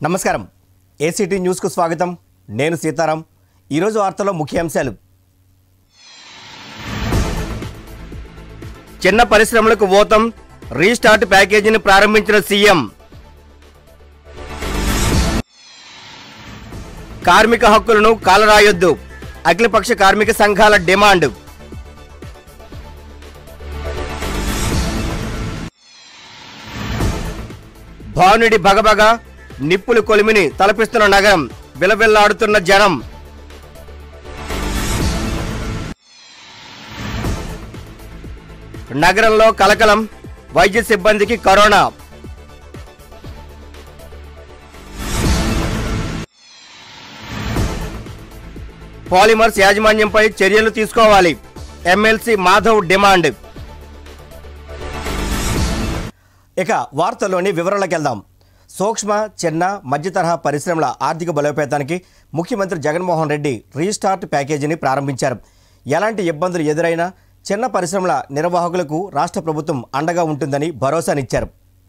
నమస్కారం ఏసీటీ న్యూస్కు స్వాగతం నేను సీతారాం ఈరోజు వార్తలో ముఖ్యాంశాలు చిన్న పరిశ్రమలకు ఓతం రీస్టార్ట్ ప్యాకేజీని ప్రారంభించిన సీఎం కార్మిక హక్కులను కాలరాయొద్దు అఖిలపక్ష కార్మిక సంఘాల డిమాండ్ భానుడి భగభగ నిప్పులు కొలిమిని తలపిస్తున్న నగరం విలవిల్లాడుతున్న జనం నగరంలో కలకలం వైద్య సిబ్బందికి కరోనా పాలిమర్స్ యాజమాన్యంపై చర్యలు తీసుకోవాలి ఎమ్మెల్సీ మాధవ్ డిమాండ్ ఇక వార్తల్లోని వివరాలకు వెళ్దాం సూక్ష్మ చిన్న మధ్య తరహా పరిశ్రమల ఆర్థిక బలోపేతానికి ముఖ్యమంత్రి జగన్మోహన్ రెడ్డి రీస్టార్ట్ ప్యాకేజీని ప్రారంభించారు ఎలాంటి ఇబ్బందులు ఎదురైనా చిన్న పరిశ్రమల నిర్వాహకులకు రాష్ట్ర ప్రభుత్వం అండగా ఉంటుందని భరోసానిచ్చారు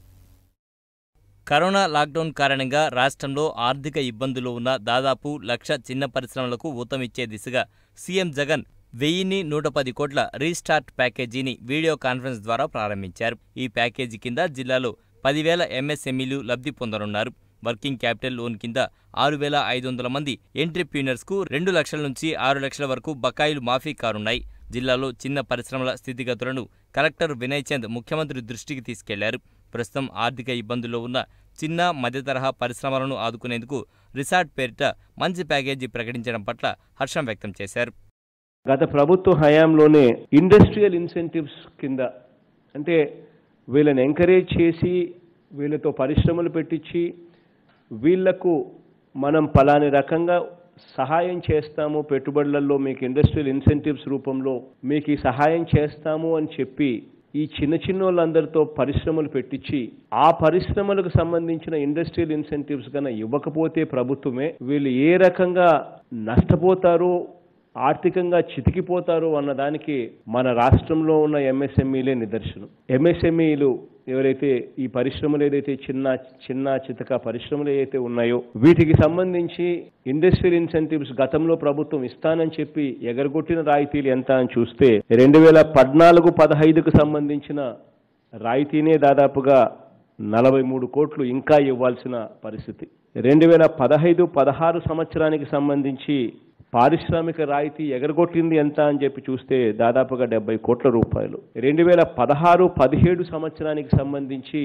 కరోనా లాక్డౌన్ కారణంగా రాష్ట్రంలో ఆర్థిక ఇబ్బందులు ఉన్న దాదాపు లక్ష చిన్న పరిశ్రమలకు ఊతమిచ్చే దిశగా సీఎం జగన్ వెయ్యిన్ని నూట పది కోట్ల రీస్టార్ట్ ప్యాకేజీని వీడియో కాన్ఫరెన్స్ ద్వారా ప్రారంభించారు ఈ ప్యాకేజీ కింద జిల్లాలో పదివేల ఎంఎస్ఎంఈలు లబ్ధి పొందనున్నారు వర్కింగ్ క్యాపిటల్ లోన్ కింద ఆరు వేల ఐదు వందల మంది ఎంట్రీప్రీనర్స్కు రెండు లక్షల నుంచి ఆరు లక్షల వరకు బకాయిలు మాఫీ కానున్నాయి జిల్లాలో చిన్న పరిశ్రమల స్థితిగతులను కలెక్టర్ వినయ్ చంద్ ముఖ్యమంత్రి దృష్టికి తీసుకెళ్లారు ప్రస్తుతం ఆర్థిక ఇబ్బందుల్లో ఉన్న చిన్న మధ్య తరహా పరిశ్రమలను ఆదుకునేందుకు రిసార్ట్ పేరిట మంచి ప్యాకేజీ ప్రకటించడం పట్ల హర్షం వ్యక్తం చేశారు గత ప్రభుత్వ హయాంలోనే ఇండస్ట్రియల్ ఇన్సెంటివ్స్ కింద అంటే వీళ్ళని ఎంకరేజ్ చేసి వీళ్ళతో పరిశ్రమలు పెట్టించి వీళ్లకు మనం పలాని రకంగా సహాయం చేస్తాము పెట్టుబడులలో మీకు ఇండస్ట్రియల్ ఇన్సెంటివ్స్ రూపంలో మీకు ఈ సహాయం చేస్తాము అని చెప్పి ఈ చిన్న చిన్న వాళ్ళందరితో పరిశ్రమలు పెట్టించి ఆ పరిశ్రమలకు సంబంధించిన ఇండస్ట్రియల్ ఇన్సెంటివ్స్ కన్నా ఇవ్వకపోతే ప్రభుత్వమే వీళ్ళు ఏ రకంగా నష్టపోతారో ఆర్థికంగా చితికిపోతారు అన్నదానికి మన రాష్ట్రంలో ఉన్న ఎంఎస్ఎంఈలే నిదర్శనం ఎంఎస్ఎంఈలు ఎవరైతే ఈ పరిశ్రమలు ఏదైతే చిన్న చిన్న చితక పరిశ్రమలు ఏదైతే ఉన్నాయో వీటికి సంబంధించి ఇండస్ట్రియల్ ఇన్సెంటివ్స్ గతంలో ప్రభుత్వం ఇస్తానని చెప్పి ఎగరగొట్టిన రాయితీలు ఎంత అని చూస్తే రెండు వేల పద్నాలుగు పదహైదుకు సంబంధించిన రాయితీనే దాదాపుగా నలభై మూడు కోట్లు ఇంకా ఇవ్వాల్సిన పరిస్థితి రెండు వేల పదహైదు పదహారు సంవత్సరానికి సంబంధించి పారిశ్రామిక రాయితీ ఎగరగొట్టింది ఎంత అని చెప్పి చూస్తే దాదాపుగా డెబ్బై కోట్ల రూపాయలు రెండు వేల పదహారు పదిహేడు సంవత్సరానికి సంబంధించి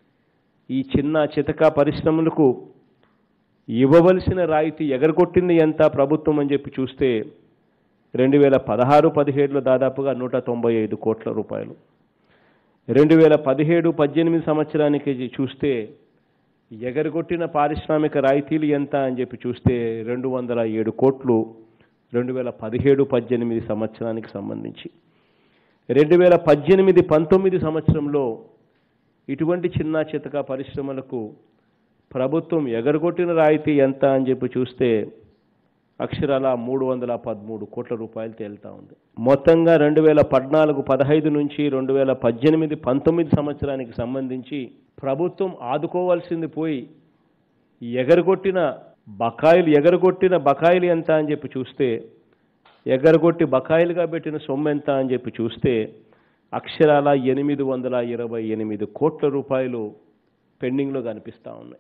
ఈ చిన్న చితక పరిశ్రమలకు ఇవ్వవలసిన రాయితీ ఎగరగొట్టింది ఎంత ప్రభుత్వం అని చెప్పి చూస్తే రెండు వేల పదహారు పదిహేడులో దాదాపుగా నూట తొంభై ఐదు కోట్ల రూపాయలు రెండు వేల పదిహేడు పద్దెనిమిది సంవత్సరానికి చూస్తే ఎగరగొట్టిన పారిశ్రామిక రాయితీలు ఎంత అని చెప్పి చూస్తే రెండు వందల ఏడు కోట్లు రెండు వేల పదిహేడు పద్దెనిమిది సంవత్సరానికి సంబంధించి రెండు వేల పద్దెనిమిది పంతొమ్మిది సంవత్సరంలో ఇటువంటి చిన్న చితక పరిశ్రమలకు ప్రభుత్వం ఎగరగొట్టిన రాయితీ ఎంత అని చెప్పి చూస్తే అక్షరాల మూడు వందల పదమూడు కోట్ల రూపాయలు తేలుతా ఉంది మొత్తంగా రెండు వేల పద్నాలుగు పదహైదు నుంచి రెండు వేల పద్దెనిమిది పంతొమ్మిది సంవత్సరానికి సంబంధించి ప్రభుత్వం ఆదుకోవాల్సింది పోయి ఎగరగొట్టిన బకాయిలు ఎగరగొట్టిన బకాయిలు ఎంత అని చెప్పి చూస్తే ఎగరగొట్టి బకాయిలుగా పెట్టిన సొమ్ము ఎంత అని చెప్పి చూస్తే అక్షరాల ఎనిమిది వందల ఇరవై ఎనిమిది కోట్ల రూపాయలు పెండింగ్లో కనిపిస్తూ ఉన్నాయి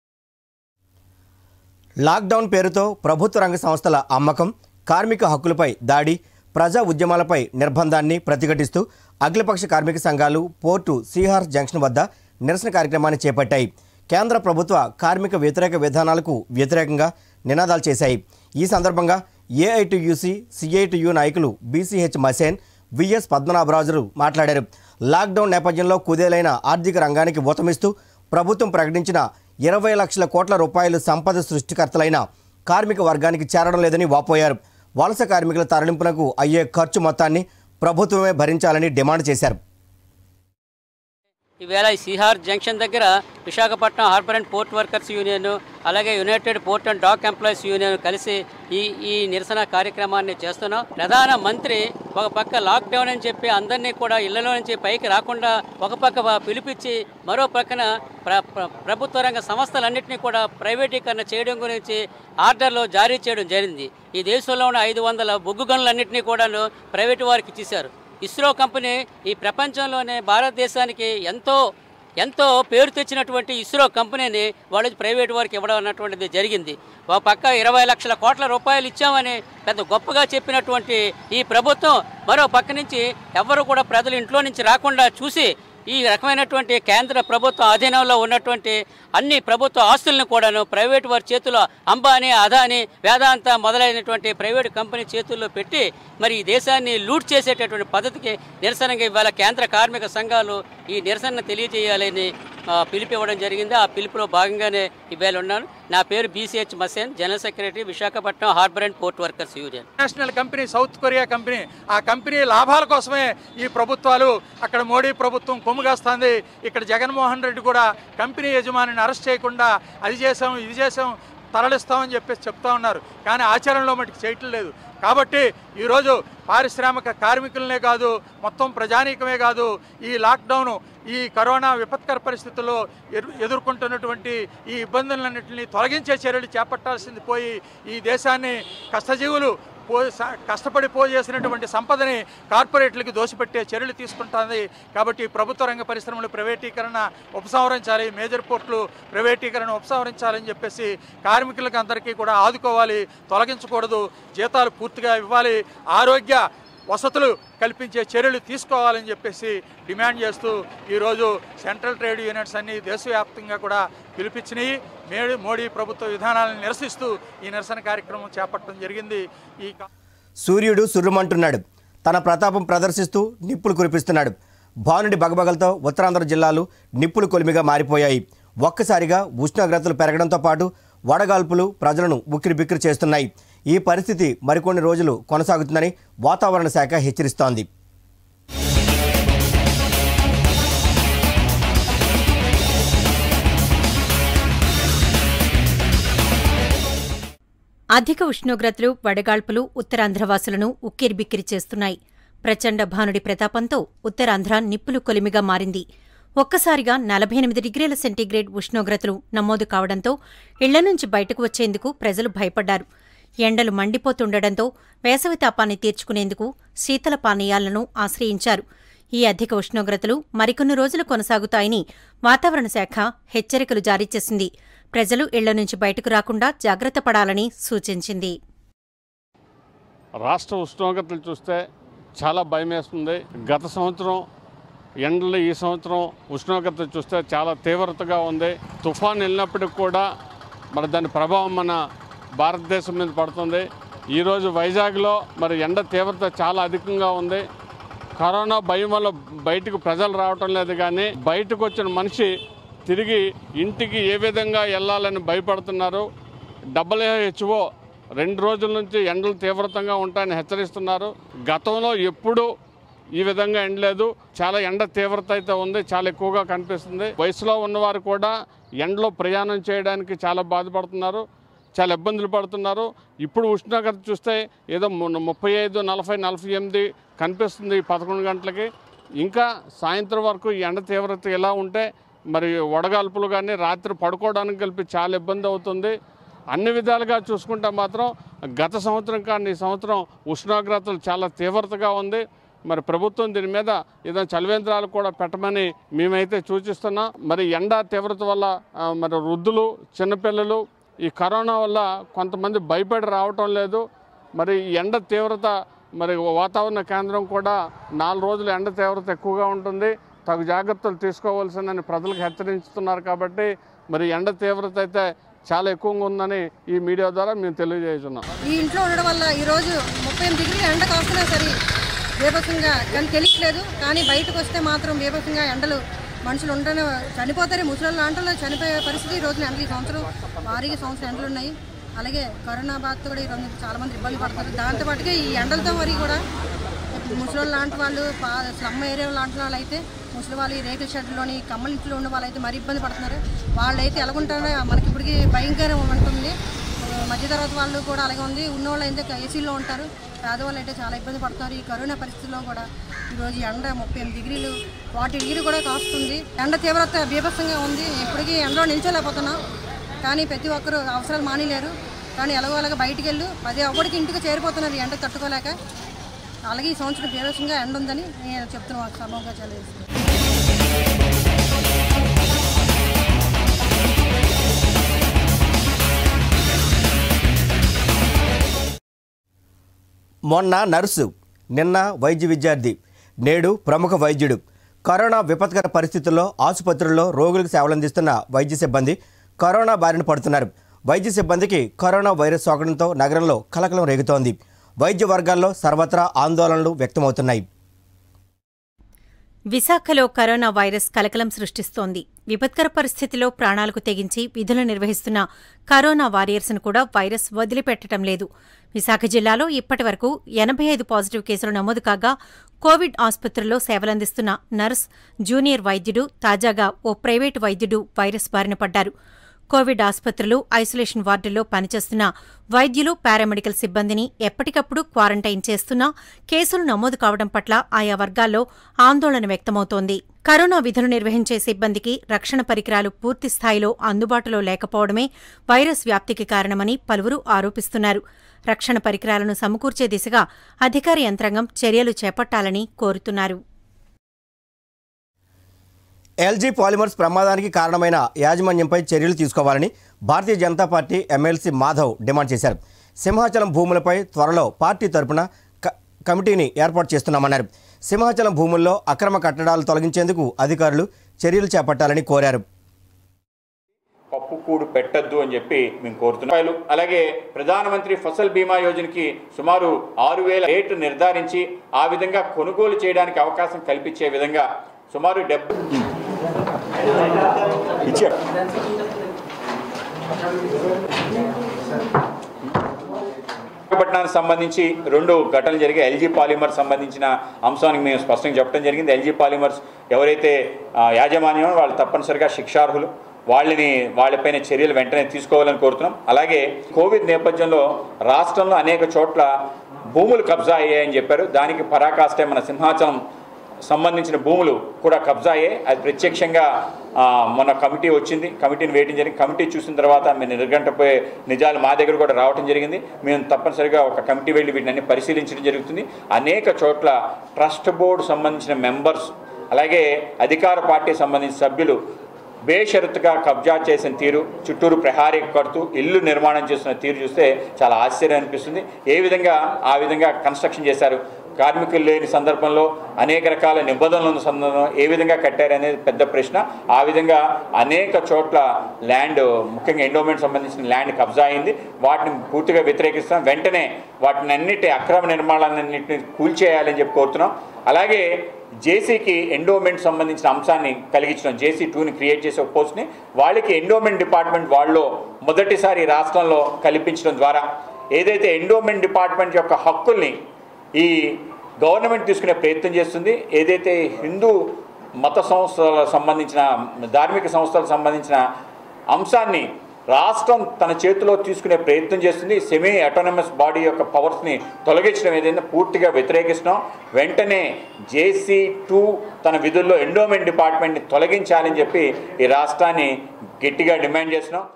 లాక్డౌన్ పేరుతో ప్రభుత్వ రంగ సంస్థల అమ్మకం కార్మిక హక్కులపై దాడి ప్రజా ఉద్యమాలపై నిర్బంధాన్ని ప్రతిఘటిస్తూ అఖిలపక్ష కార్మిక సంఘాలు పోర్టు సీహార్ జంక్షన్ వద్ద నిరసన కార్యక్రమాన్ని చేపట్టాయి కేంద్ర ప్రభుత్వ కార్మిక వ్యతిరేక విధానాలకు వ్యతిరేకంగా నినాదాలు చేశాయి ఈ సందర్భంగా ఏఐటియుసి సిఐటియు నాయకులు బీసీహెచ్ మసేన్ విఎస్ పద్మనాభరాజులు మాట్లాడారు లాక్డౌన్ నేపథ్యంలో కుదేలైన ఆర్థిక రంగానికి ఊతమిస్తూ ప్రభుత్వం ప్రకటించిన ఇరవై లక్షల కోట్ల రూపాయలు సంపద సృష్టికర్తలైన కార్మిక వర్గానికి చేరడం లేదని వాపోయారు వలస కార్మికుల తరలింపునకు అయ్యే ఖర్చు మొత్తాన్ని ప్రభుత్వమే భరించాలని డిమాండ్ చేశారు ఈవేళ ఈ సిహార్ జంక్షన్ దగ్గర Visakhapatnam harbour and port workers union అలాగే united port and dock employees union కలిసి ఈ ఈ నిరసన కార్యక్రమాన్ని చేస్తున్నాం ప్రధాన మంత్రి ఒక పక్క లాక్డౌన్ అని చెప్పి అందరినీ కూడా ఇళ్లలో నుంచి పైకి రాకుండా ఒక పక్క పిలిపించి మరో పక్కన ప్ర ప్ర- ప్రభుత్వ రంగ సంస్థలన్నింటినీ కూడా ప్రైవేటీకరణ చేయడం గురించి ఆర్డర్లు జారీ చేయడం జరిగింది ఈ దేశంలో ఉన్న ఐదు వందల బొగ్గు గనులన్నింటినీ కూడాను ప్రైవేటు వారికి ఇచ్చేశారు ఇస్రో కంపెనీ ఈ ప్రపంచంలోనే భారతదేశానికి ఎంతో ఎంతో పేరు తెచ్చినటువంటి ఇస్రో కంపెనీని వాళ్ళు ప్రైవేట్ వారికి ఇవ్వడం అన్నటువంటిది జరిగింది ఒక పక్క ఇరవై లక్షల కోట్ల రూపాయలు ఇచ్చామని పెద్ద గొప్పగా చెప్పినటువంటి ఈ ప్రభుత్వం మరో పక్క నుంచి ఎవ్వరు కూడా ప్రజలు ఇంట్లో నుంచి రాకుండా చూసి ఈ రకమైనటువంటి కేంద్ర ప్రభుత్వ ఆధీనంలో ఉన్నటువంటి అన్ని ప్రభుత్వ ఆస్తులను కూడాను ప్రైవేటు వారి చేతిలో అంబానీ అదానీ వేదాంత మొదలైనటువంటి ప్రైవేటు కంపెనీ చేతుల్లో పెట్టి మరి ఈ దేశాన్ని లూట్ చేసేటటువంటి పద్ధతికి నిరసనగా ఇవాళ కేంద్ర కార్మిక సంఘాలు ఈ నిరసన తెలియజేయాలని ఆ, పిలుపు ఇవ్వడం జరిగింది ఆ పిలుపులో భాగంగానే ఇవాళ ఉన్నాను నా పేరు బీసీహెచ్ మసేన్ general secretary Visakhapatnam harbour and port workers union national company south Korea company ఆ కంపెనీ లాభాల కోసమే ఈ ప్రభుత్వాలు అక్కడ మోడీ ప్రభుత్వం కొమ్ముగాస్తుంది ఇక్కడ జగన్మోహన్ రెడ్డి కూడా కంపెనీ యజమానిని అరెస్ట్ చేయకుండా అది చేసాం ఇది చేసాం తరలిస్తామని చెప్పేసి చెప్తా ఉన్నారు కానీ ఆచరణలో మటుకు చేయటం లేదు కాబట్టి ఈరోజు పారిశ్రామిక కార్మికులనే కాదు మొత్తం ప్రజానీకమే కాదు ఈ లాక్డౌన్ ఈ కరోనా విపత్కర పరిస్థితుల్లో ఎదు ఎదుర్కొంటున్నటువంటి ఈ ఇబ్బందులన్నింటినీ తొలగించే చర్యలు చేపట్టాల్సింది పోయి ఈ దేశాన్ని కష్టజీవులు పో స- కష్టపడి పోజేసినటువంటి సంపదని కార్పొరేట్లకు దోసిపెట్టే చర్యలు తీసుకుంటుంది కాబట్టి ప్రభుత్వ రంగ పరిశ్రమలు ప్రైవేటీకరణ ఉపసంహరించాలి మేజర్ పోర్టులు ప్రైవేటీకరణ ఉపసంహరించాలని చెప్పేసి కార్మికులకు అందరికీ కూడా ఆదుకోవాలి తొలగించకూడదు జీతాలు పూర్తిగా ఇవ్వాలి ఆరోగ్య వసతులు కల్పించే చర్యలు తీసుకోవాలని చెప్పేసి డిమాండ్ చేస్తూ ఈరోజు సెంట్రల్ ట్రేడ్ యూనియన్స్ అన్ని దేశవ్యాప్తంగా కూడా పిలిపించినాయి మేడి మోడీ ప్రభుత్వ విధానాలను నిరసిస్తూ ఈ నిరసన కార్యక్రమం చేపట్టడం జరిగింది ఈ కా- సూర్యుడు సుర్రుమంటున్నాడు తన ప్రతాపం ప్రదర్శిస్తూ నిప్పులు కురిపిస్తున్నాడు భానుడి బగబగలతో ఉత్తరాంధ్ర జిల్లాలు నిప్పులు కొలిమిగా మారిపోయాయి ఒక్కసారిగా ఉష్ణోగ్రతలు పెరగడంతో పాటు వడగాల్పులు ప్రజలను ఉక్కిరిబిక్కిరి చేస్తున్నాయి ఈ పరిస్థితి మరికొన్ని రోజులు కొనసాగుతుందని వాతావరణ శాఖ హెచ్చరిస్తోంది అధిక ఉష్ణోగ్రతలు వడగాల్పులు ఉత్తరాంధ్రవాసులను ఉక్కిరిబిక్కిరి చేస్తున్నాయి ప్రచండ భానుడి ప్రతాపంతో ఉత్తరాంధ్ర నిప్పులు కొలిమిగా మారింది ఒక్కసారిగా నలభై ఎనిమిది డిగ్రీల సెంటీగ్రేడ్ ఉష్ణోగ్రతలు నమోదు కావడంతో ఇళ్ల నుంచి బయటకు వచ్చేందుకు ప్రజలు భయపడ్డారు ఎండలు మండిపోతుండటంతో వేసవి తాపాన్ని తీర్చుకునేందుకు శీతల పానీయాలను ఆశ్రయించారు ఈ అధిక ఉష్ణోగ్రతలు మరికొన్ని రోజులు కొనసాగుతాయని వాతావరణ శాఖ హెచ్చరికలు జారీ చేసింది ప్రజలు ఇళ్ల నుంచి బయటకు రాకుండా జాగ్రత్త పడాలని సూచించింది రాష్ట్ర ఉష్ణోగ్రతలు చూస్తే చాలా భయం వేస్తుంది గత సంవత్సరం ఎండలు ఈ సంవత్సరం ఉష్ణోగ్రత చూస్తే చాలా తీవ్రతగా ఉంది తుఫాన్ వెళ్ళినప్పటికి కూడా మరి దాని ప్రభావం మన భారతదేశం మీద పడుతుంది ఈరోజు వైజాగ్లో మరి ఎండ తీవ్రత చాలా అధికంగా ఉంది కరోనా భయం వల్ల బయటకు ప్రజలు రావటం లేదు కానీ బయటకు వచ్చిన మనిషి తిరిగి ఇంటికి ఏ విధంగా వెళ్ళాలని భయపడుతున్నారు డబ్ల్యూహెచ్ఓ రెండు రోజుల నుంచి ఎండలు తీవ్రతంగా ఉంటాయని హెచ్చరిస్తున్నారు గతంలో ఎప్పుడు ఈ విధంగా ఎండలేదు చాలా ఎండ తీవ్రత అయితే ఉంది చాలా ఎక్కువగా కనిపిస్తుంది వయసులో ఉన్నవారు కూడా ఎండలో ప్రయాణం చేయడానికి చాలా బాధపడుతున్నారు చాలా ఇబ్బందులు పడుతున్నారు ఇప్పుడు ఉష్ణోగ్రత చూస్తే ఏదో ము- ముప్పై ఐదు నలభై నలభై ఎనిమిది కనిపిస్తుంది ఈ పదకొండు గంటలకి ఇంకా సాయంత్రం వరకు ఈ ఎండ తీవ్రత ఎలా ఉంటే మరి వడగాల్పులు కానీ రాత్రి పడుకోవడానికి కలిపి చాలా ఇబ్బంది అవుతుంది అన్ని విధాలుగా చూసుకుంటే మాత్రం గత సంవత్సరం కానీ ఈ సంవత్సరం ఉష్ణోగ్రతలు చాలా తీవ్రతగా ఉంది మరి ప్రభుత్వం దీని మీద ఏదో చలివేంద్రాలు కూడా పెట్టమని మేమైతే సూచిస్తున్నాం మరి ఎండ తీవ్రత వల్ల ఆ, మరి వృద్ధులు చిన్నపిల్లలు ఈ కరోనా వల్ల కొంతమంది భయపడి రావటం లేదు మరి ఈ ఎండ తీవ్రత మరి వాతావరణ కేంద్రం కూడా నాలుగు రోజులు ఎండ తీవ్రత ఎక్కువగా ఉంటుంది తగు జాగ్రత్తలు తీసుకోవాల్సిందని ప్రజలకు హెచ్చరిస్తున్నారు కాబట్టి మరి ఎండ తీవ్రత అయితే చాలా ఎక్కువగా ఉందని ఈ మీడియా ద్వారా మేము తెలియజేస్తున్నాం ఈ ఇంట్లో ఉండడం వల్ల ఈరోజు ముప్పై ఎనిమిది డిగ్రీలు ఎండ కాస్తున్నా సరే బీభత్సంగా కానీ తెలియట్లేదు కానీ బయటకు వస్తే మాత్రం బీభత్సంగా ఎండలు మనుషులు ఉండని చనిపోతారు ముసలి లాంటి చనిపోయే పరిస్థితి ఈ రోజున ఎండలు ఈ సంవత్సరం భారీగా సంవత్సరం ఎండలు ఉన్నాయి అలాగే కరోనా బాధతో కూడా ఈ రోజు చాలా మంది ఇబ్బంది పడతారు దాంతో పాటుగా ఈ ఎండలతో మరి కూడా ముసలి లాంటి వాళ్ళు పా స్లమ్ ఏరియా లాంటి వాళ్ళు అయితే ముసలి వాళ్ళు ఈ రేకుల షెడ్లోని కమ్మల ఇంట్లో ఉన్న వాళ్ళైతే మరీ ఇబ్బంది పడుతున్నారు వాళ్ళైతే ఎలాగుంటారో మనకి ఇప్పటికి భయంకరం ఉంటుంది మధ్య తరగతి వాళ్ళు కూడా అలాగే ఉంది ఉన్నవాళ్ళు అయితే ఏసీలో ఉంటారు పేదవాళ్ళు అయితే చాలా ఇబ్బంది పడుతున్నారు ఈ కరోనా పరిస్థితుల్లో కూడా ఈరోజు ఎండ ముప్పై ఎనిమిది డిగ్రీలు వాటి డిగ్రీ కూడా కాస్తుంది ఎండ తీవ్రత బీభత్సంగా ఉంది ఇప్పటికీ ఎండలో నిల్చోలేకపోతున్నాం కానీ ప్రతి ఒక్కరూ అవసరాలు మానేలేరు కానీ ఎలాగో అలాగ బయటికి వెళ్ళు పది ఒకటికి ఇంటికి చేరిపోతున్నారు ఈ ఎండ తట్టుకోలేక అలాగే ఈ సంవత్సరం బీభత్సంగా ఎండ ఉందని నేను చెప్తున్నాను సమూహంగా చదివేసి మొన్న నర్సు నిన్న వైద్య విద్యార్థి నేడు ప్రముఖ వైద్యుడు కరోనా విపత్కర పరిస్థితుల్లో ఆసుపత్రుల్లో రోగులకు సేవలందిస్తున్న వైద్య సిబ్బంది కరోనా బారిన పడుతున్నారు వైద్య సిబ్బందికి కరోనా వైరస్ సోకడంతో నగరంలో కలకలం రేగుతోంది వైద్య వర్గాల్లో సర్వత్రా ఆందోళనలు వ్యక్తమవుతున్నాయి విశాఖలో కరోనా వైరస్ కలకలం సృష్టిస్తోంది విపత్కర పరిస్థితిలో ప్రాణాలకు తెగించి విధులు నిర్వహిస్తున్న కరోనా వారియర్స్ను కూడా వైరస్ వదిలిపెట్టడం లేదు విశాఖ జిల్లాలో ఇప్పటి వరకు ఎనభై ఐదు పాజిటివ్ కేసులు నమోదు కాగా కోవిడ్ ఆసుపత్రిలో సేవలందిస్తున్న నర్స్ జూనియర్ వైద్యుడు తాజాగా ఓ ప్రైవేటు వైద్యుడు వైరస్ బారిన పడ్డారు కోవిడ్ ఆసుపత్రులు ఐసోలేషన్ వార్డుల్లో పనిచేస్తున్న వైద్యులు పారామెడికల్ సిబ్బందిని ఎప్పటికప్పుడు క్వారంటైన్ చేస్తున్నా కేసులు నమోదు కావడం పట్ల ఆయా వర్గాల్లో ఆందోళన వ్యక్తమవుతోంది కరోనా విధులు నిర్వహించే సిబ్బందికి రక్షణ పరికరాలు పూర్తి స్థాయిలో అందుబాటులో లేకపోవడమే వైరస్ వ్యాప్తికి కారణమని పలువురు ఆరోపిస్తున్నారు రక్షణ పరికరాలను సమకూర్చే దిశగా అధికార యంత్రాంగం చర్యలు చేపట్టాలని కోరుతున్నారు ఎల్జీ పాలిమర్స్ ప్రమాదానికి కారణమైన యాజమాన్యంపై చర్యలు తీసుకోవాలని Bharatiya Janata party MLC Madhav demand చేశారు సింహాచలం భూములపై త్వరలో పార్టీ తరపున క- కమిటీని ఏర్పాటు చేస్తున్నామన్నారు సింహాచలం భూముల్లో అక్రమ కట్టడాలు తొలగించేందుకు అధికారులు చర్యలు చేపట్టాలని కోరారు పప్పు కూడు పెట్టద్దు అని చెప్పి మేము కోరుతున్నాం అలాగే ప్రధానమంత్రి ఫసల్ బీమా యోజనకి సుమారు ఆరు వేల రేటు నిర్ధారించి ఆ విధంగా కొనుగోలు చేయడానికి అవకాశం కల్పించే విధంగా సుమారు డెబ్బై ఇచ్చారు విశాఖపట్నానికి సంబంధించి రెండు ఘటనలు జరిగాయి ఎల్జీ పాలిమర్ సంబంధించిన అంశానికి మేము స్పష్టంగా చెప్పడం జరిగింది ఎల్జీ పాలిమర్స్ ఎవరైతే ఆ, యాజమాన్యం వాళ్ళు తప్పనిసరిగా శిక్షార్హులు వాళ్ళని వాళ్ళపైన చర్యలు వెంటనే తీసుకోవాలని కోరుతున్నాం అలాగే కోవిడ్ నేపథ్యంలో రాష్ట్రంలో అనేక చోట్ల భూములు కబ్జా అయ్యాయని చెప్పారు దానికి పరాకాష్టే మన సింహాచలం సంబంధించిన భూములు కూడా కబ్జా అయ్యాయి అది ప్రత్యక్షంగా ఆ, మొన్న కమిటీ వచ్చింది కమిటీని వేయడం జరిగింది కమిటీ చూసిన తర్వాత మేము నిర్గంటపోయే నిజాలు మా దగ్గర కూడా రావడం జరిగింది మేము తప్పనిసరిగా ఒక కమిటీ వెళ్ళి వీటిని అన్ని పరిశీలించడం జరుగుతుంది అనేక చోట్ల ట్రస్ట్ బోర్డు సంబంధించిన మెంబర్స్ అలాగే అధికార పార్టీ సంబంధించిన సభ్యులు బేషరతుగా కబ్జా చేసిన తీరు చుట్టూరు ప్రహారీ కడుతూ ఇల్లు నిర్మాణం చేస్తున్న తీరు చూస్తే చాలా ఆశ్చర్యం అనిపిస్తుంది ఏ విధంగా ఆ విధంగా కన్స్ట్రక్షన్ చేశారు కార్మికులు లేని సందర్భంలో అనేక రకాల నిబంధనలు ఉన్న సందర్భంలో ఏ విధంగా కట్టారనేది పెద్ద ప్రశ్న ఆ విధంగా అనేక చోట్ల ల్యాండ్ ముఖ్యంగా ఎండోమెంట్ సంబంధించిన ల్యాండ్ కబ్జా అయింది వాటిని పూర్తిగా వ్యతిరేకిస్తాం వెంటనే వాటిని అన్నిటి అక్రమ నిర్మాణాలన్నింటినీ కూల్చేయాలని చెప్పి కోరుతున్నాం అలాగే జేసీకి ఎండోమెంట్ సంబంధించిన అంశాన్ని కలిగించడం జేసీ టూని క్రియేట్ చేసే ఒక పోస్ట్ని వాళ్ళకి ఎండోమెంట్ డిపార్ట్మెంట్ వాళ్ళు మొదటిసారి రాష్ట్రంలో కల్పించడం ద్వారా ఏదైతే ఎండోమెంట్ డిపార్ట్మెంట్ యొక్క హక్కుల్ని ఈ గవర్నమెంట్ తీసుకునే ప్రయత్నం చేస్తుంది ఏదైతే హిందూ మత సంస్థలకు సంబంధించిన ధార్మిక సంస్థలకు సంబంధించిన అంశాన్ని రాష్ట్రం తన చేతిలో తీసుకునే ప్రయత్నం చేస్తుంది సెమీ అటానమస్ బాడీ యొక్క పవర్స్ని తొలగించడం ఏదైనా పూర్తిగా వ్యతిరేకిస్తున్నాం వెంటనే జేసీ టూ తన విధుల్లో ఎండోమెంట్ డిపార్ట్మెంట్ని తొలగించాలని చెప్పి ఈ రాష్ట్రాన్ని గట్టిగా డిమాండ్ చేస్తున్నాం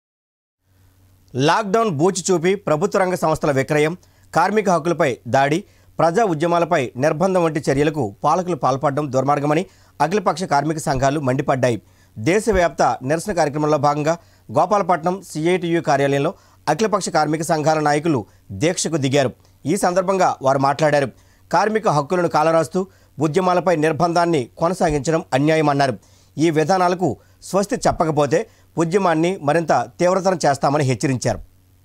లాక్డౌన్ బూచి చూపి ప్రభుత్వ రంగ సంస్థల విక్రయం కార్మిక హక్కులపై దాడి ప్రజా ఉద్యమాలపై నిర్బంధం వంటి చర్యలకు పాలకులు పాల్పడడం దుర్మార్గమని అఖిలపక్ష కార్మిక సంఘాలు మండిపడ్డాయి దేశవ్యాప్త నిరసన కార్యక్రమంలో భాగంగా గోపాలపట్నం సిఐటియు కార్యాలయంలో అఖిలపక్ష కార్మిక సంఘాల నాయకులు దీక్షకు దిగారు ఈ సందర్భంగా వారు మాట్లాడారు కార్మిక హక్కులను కాలరాస్తూ ఉద్యమాలపై నిర్బంధాన్ని కొనసాగించడం అన్యాయమన్నారు ఈ విధానాలకు స్వస్తి చెప్పకపోతే ఉద్యమాన్ని మరింత తీవ్రతరం చేస్తామని హెచ్చరించారు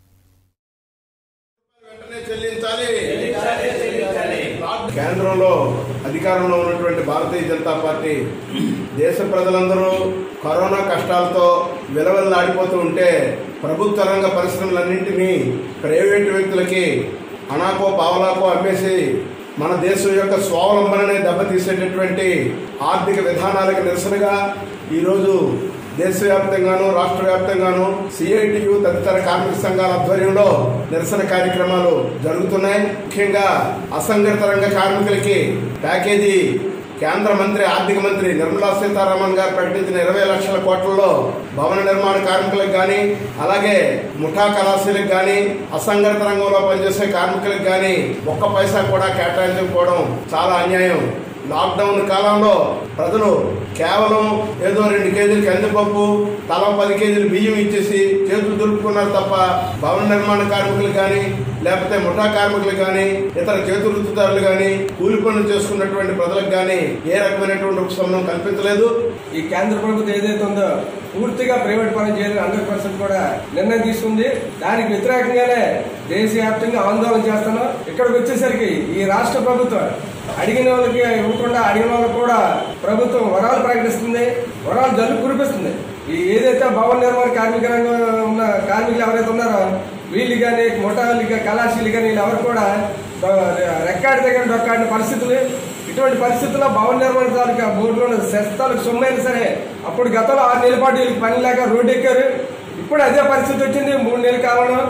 కేంద్రంలో అధికారంలో ఉన్నటువంటి భారతీయ జనతా పార్టీ దేశ ప్రజలందరూ కరోనా కష్టాలతో విలవెల్లాడిపోతూ ఉంటే ప్రభుత్వ రంగ పరిశ్రమలన్నింటినీ ప్రైవేటు వ్యక్తులకి అనాకో పావలాకో అమ్మేసి మన దేశం యొక్క స్వావలంబననే దెబ్బతీసేటటువంటి ఆర్థిక విధానాలకు నిరసనగా ఈరోజు దేశవ్యాప్తంగాను రాష్ట్ర వ్యాప్తంగాను సిఐటియు తదితర కార్మిక సంఘాల ఆధ్వర్యంలో నిరసన కార్యక్రమాలు జరుగుతున్నాయి ముఖ్యంగా అసంఘటిత రంగ కార్మికులకి ప్యాకేజీ కేంద్ర మంత్రి ఆర్థిక మంత్రి నిర్మలా సీతారామన్ గారు ప్రకటించిన ఇరవై లక్షల కోట్లలో భవన నిర్మాణ కార్మికులకు కానీ అలాగే ముఠా కళాశాలకు కానీ అసంఘటిత రంగంలో పనిచేసే కార్మికులకు కానీ ఒక్క పైసా కూడా కేటాయించకపోవడం చాలా అన్యాయం లాక్డౌన్ కాలంలో ప్రజలు కేవలం ఏదో రెండు కేజీలు కందిపప్పు తల పది కేజీలు బియ్యం ఇచ్చేసి చేతులు దులుపుకున్నారు తప్ప భవన నిర్మాణ కార్మికులు కానీ లేకపోతే ముఠా కార్మికులు కానీ ఇతర చేతు వృత్తిదారులు కానీ కూలి పనులు చేసుకున్నటువంటి ప్రజలకు కానీ ఏ రకమైనటువంటి ఉపశమనం కల్పించలేదు ఈ కేంద్ర ప్రభుత్వం ఏదైతే ఉందో పూర్తిగా ప్రైవేట్ పరం చేయాలని హండ్రెడ్ పర్సెంట్ కూడా నిర్ణయం తీసుకుంది దానికి వ్యతిరేకంగానే దేశవ్యాప్తంగా ఆందోళన చేస్తున్నాం ఇక్కడికి వచ్చేసరికి ఈ రాష్ట్ర ప్రభుత్వం అడిగిన వాళ్ళకి ఇవ్వకుండా అడిగిన వాళ్ళకి కూడా ప్రభుత్వం వరాలు ప్రకటిస్తుంది వరాలు జల్లు కురిపిస్తుంది ఈ ఏదైతే భవన నిర్మాణ కార్మిక రంగం ఉన్న కార్మికులు ఎవరైతే ఉన్నారో వీళ్ళు కానీ ముఠాలు కానీ కళాశాలలు కానీ వీళ్ళు ఎవరు కూడా రెక్కాడి దగ్గర డొక్కాడిన పరిస్థితులు ఇటువంటి పరిస్థితుల్లో భవన నిర్మాణ తాలూకా బోర్డులో శస్తాలకు సొమ్మైనా సరే అప్పుడు గతంలో ఆరు నెలల పాటు వీళ్ళకి పని లేక రోడ్డు ఎక్కారు ఇప్పుడు అదే పరిస్థితి వచ్చింది మూడు నెలల కాలంలో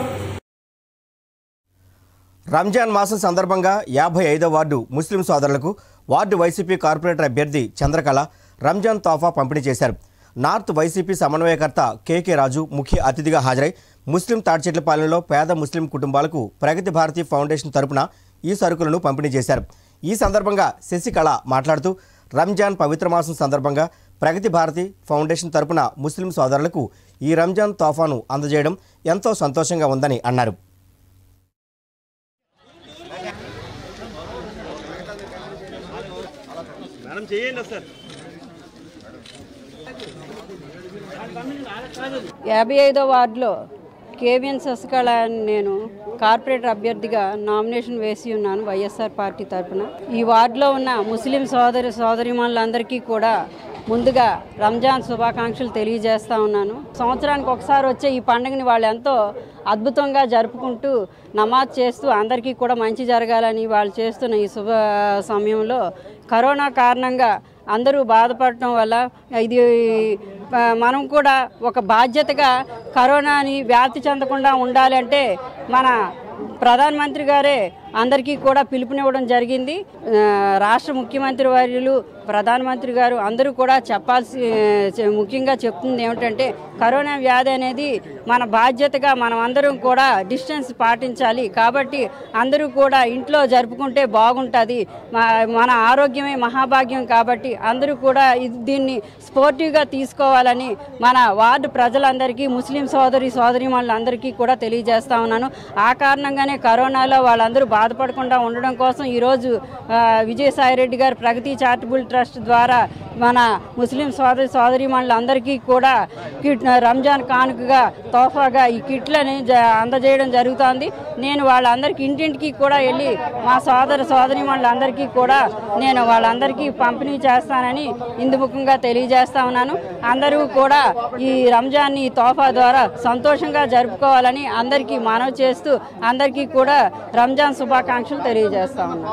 రంజాన్ మాసం సందర్భంగా యాభై ఐదో వార్డు ముస్లిం సోదరులకు వార్డు వైసీపీ కార్పొరేటర్ అభ్యర్థి చంద్రకళ రంజాన్ తోఫా పంపిణీ చేశారు నార్త్ వైసీపీ సమన్వయకర్త కేకే రాజు ముఖ్య అతిథిగా హాజరై ముస్లిం తాడిచెట్లపాలెంలో పేద ముస్లిం కుటుంబాలకు ప్రగతి భారతి ఫౌండేషన్ తరపున ఈ సరుకులను పంపిణీ చేశారు ఈ సందర్భంగా శశికళ మాట్లాడుతూ రంజాన్ పవిత్ర మాసం సందర్భంగా ప్రగతి భారతి ఫౌండేషన్ తరపున ముస్లిం సోదరులకు ఈ రంజాన్ తోఫాను అందజేయడం ఎంతో సంతోషంగా ఉందని అన్నారు యాభై ఐదో వార్డులో కేవీఎన్ శశికళ అని నేను కార్పొరేటర్ అభ్యర్థిగా నామినేషన్ వేసి ఉన్నాను వైఎస్ఆర్ పార్టీ తరఫున ఈ వార్డులో ఉన్న ముస్లిం సోదరి సోదరిమణులందరికీ కూడా ముందుగా రంజాన్ శుభాకాంక్షలు తెలియజేస్తా ఉన్నాను సంవత్సరానికి ఒకసారి వచ్చే ఈ పండుగని వాళ్ళు ఎంతో అద్భుతంగా జరుపుకుంటూ నమాజ్ చేస్తూ అందరికీ కూడా మంచి జరగాలని వాళ్ళు చేస్తున్న ఈ శుభ సమయంలో కరోనా కారణంగా అందరూ బాధపడటం వల్ల ఇది ఆ, మనం కూడా ఒక బాధ్యతగా కరోనాని వ్యాప్తి చెందకుండా ఉండాలంటే మన ప్రధానమంత్రి గారే అందరికీ కూడా పిలుపునివ్వడం జరిగింది ఆ, రాష్ట్ర ముఖ్యమంత్రి వర్యులు ప్రధానమంత్రి గారు అందరూ కూడా చెప్పాల్సి చె- ముఖ్యంగా చెప్తుంది ఏమిటంటే కరోనా వ్యాధి అనేది మన బాధ్యతగా మనం అందరం కూడా డిస్టెన్స్ పాటించాలి కాబట్టి అందరూ కూడా ఇంట్లో జరుపుకుంటే బాగుంటుంది మన ఆరోగ్యమే మహాభాగ్యం కాబట్టి అందరూ కూడా ఇది- దీన్ని స్పోర్టివ్గా తీసుకోవాలని మన వార్డు ప్రజలందరికీ ముస్లిం సోదరి సోదరిమణులందరికీ కూడా తెలియజేస్తా ఉన్నాను ఆ కారణంగానే కరోనాలో వాళ్ళందరూ బాధపడకుండా ఉండడం కోసం ఈరోజు ఆ, విజయసాయిరెడ్డి గారు ప్రగతి చారిటబుల్ ట్రస్ట్ ద్వారా మన ముస్లిం సోదరి సోదరిమణులందరికీ కూడా కిట్ రంజాన్ కానుకగా తోఫాగా ఈ కిట్లని జ- అందజేయడం జరుగుతోంది నేను వాళ్ళందరికీ ఇంటింటికి కూడా వెళ్ళి మా సోదర సోదరిమణులందరికీ కూడా నేను వాళ్ళందరికీ పంపిణీ చేస్తానని ఇందుముఖంగా తెలియజేస్తా ఉన్నాను అందరూ కూడా ఈ రంజాన్ ఈ తోఫా ద్వారా సంతోషంగా జరుపుకోవాలని అందరికీ మనవి చేస్తూ అందరికీ కూడా రంజాన్ శుభాకాంక్షలు తెలియజేస్తా ఉన్నాను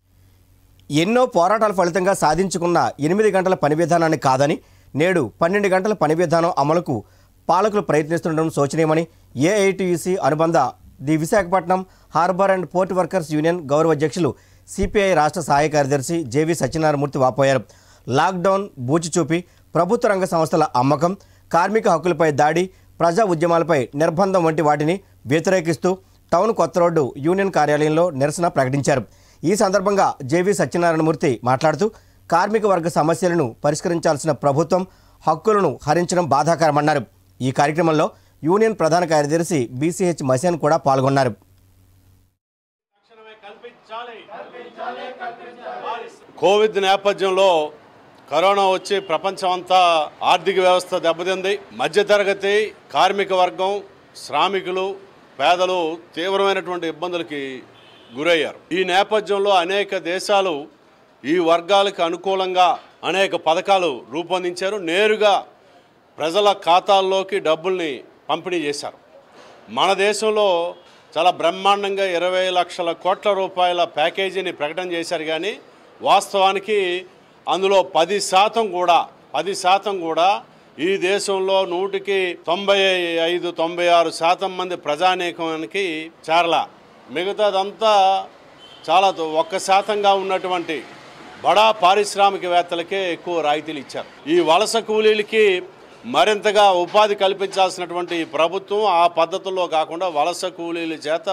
ఎన్నో పోరాటాల ఫలితంగా సాధించుకున్న ఎనిమిది గంటల పని విధానాన్ని కాదని నేడు పన్నెండు గంటల పని విధానం అమలుకు పాలకులు ప్రయత్నిస్తుండడం శోచనీయమని ఏఐటియుసి అనుబంధ the Visakhapatnam harbour and port workers union గౌరవ అధ్యక్షులు సిపిఐ రాష్ట్ర సహాయ కార్యదర్శి జేవి సత్యనారాయణమూర్తి వాపోయారు లాక్డౌన్ బూచి చూపి ప్రభుత్వ రంగ సంస్థల అమ్మకం కార్మిక హక్కులపై దాడి ప్రజా ఉద్యమాలపై నిర్బంధం వంటి వాటిని వ్యతిరేకిస్తూ టౌన్ కొత్త రోడ్డు యూనియన్ కార్యాలయంలో నిరసన ప్రకటించారు ఈ సందర్భంగా జేవి సత్యనారాయణమూర్తి మాట్లాడుతూ కార్మిక వర్గ సమస్యలను పరిష్కరించాల్సిన ప్రభుత్వం హక్కులను హరించడం బాధాకరమన్నారు ఈ కార్యక్రమంలో యూనియన్ ప్రధాన కార్యదర్శి బీసీహెచ్ మసేన్ కూడా పాల్గొన్నారు కోవిడ్ నేపథ్యంలో కరోనా వచ్చి ప్రపంచం అంతా ఆర్థిక వ్యవస్థ దెబ్బతింది మధ్యతరగతి కార్మిక వర్గం శ్రామికులు పేదలు తీవ్రమైనటువంటి ఇబ్బందులకి గురయ్యారు ఈ నేపథ్యంలో అనేక దేశాలు ఈ వర్గాలకు అనుకూలంగా అనేక పథకాలు రూపొందించారు నేరుగా ప్రజల ఖాతాల్లోకి డబ్బుల్ని పంపిణీ చేశారు మన దేశంలో చాలా బ్రహ్మాండంగా ఇరవై లక్షల కోట్ల రూపాయల ప్యాకేజీని ప్రకటన చేశారు కానీ వాస్తవానికి అందులో పది శాతం కూడా పది శాతం కూడా ఈ దేశంలో నూటికి తొంభై ఐదు తొంభై ఆరు శాతం మంది ప్రజానీకానికి చేరల మిగతాదంతా చాలా త- ఒక్క శాతంగా ఉన్నటువంటి బడా పారిశ్రామికవేత్తలకే ఎక్కువ రాయితీలు ఇచ్చారు ఈ వలస కూలీలకి మరింతగా ఉపాధి కల్పించాల్సినటువంటి ఈ ప్రభుత్వం ఆ పద్ధతుల్లో కాకుండా వలస కూలీల చేత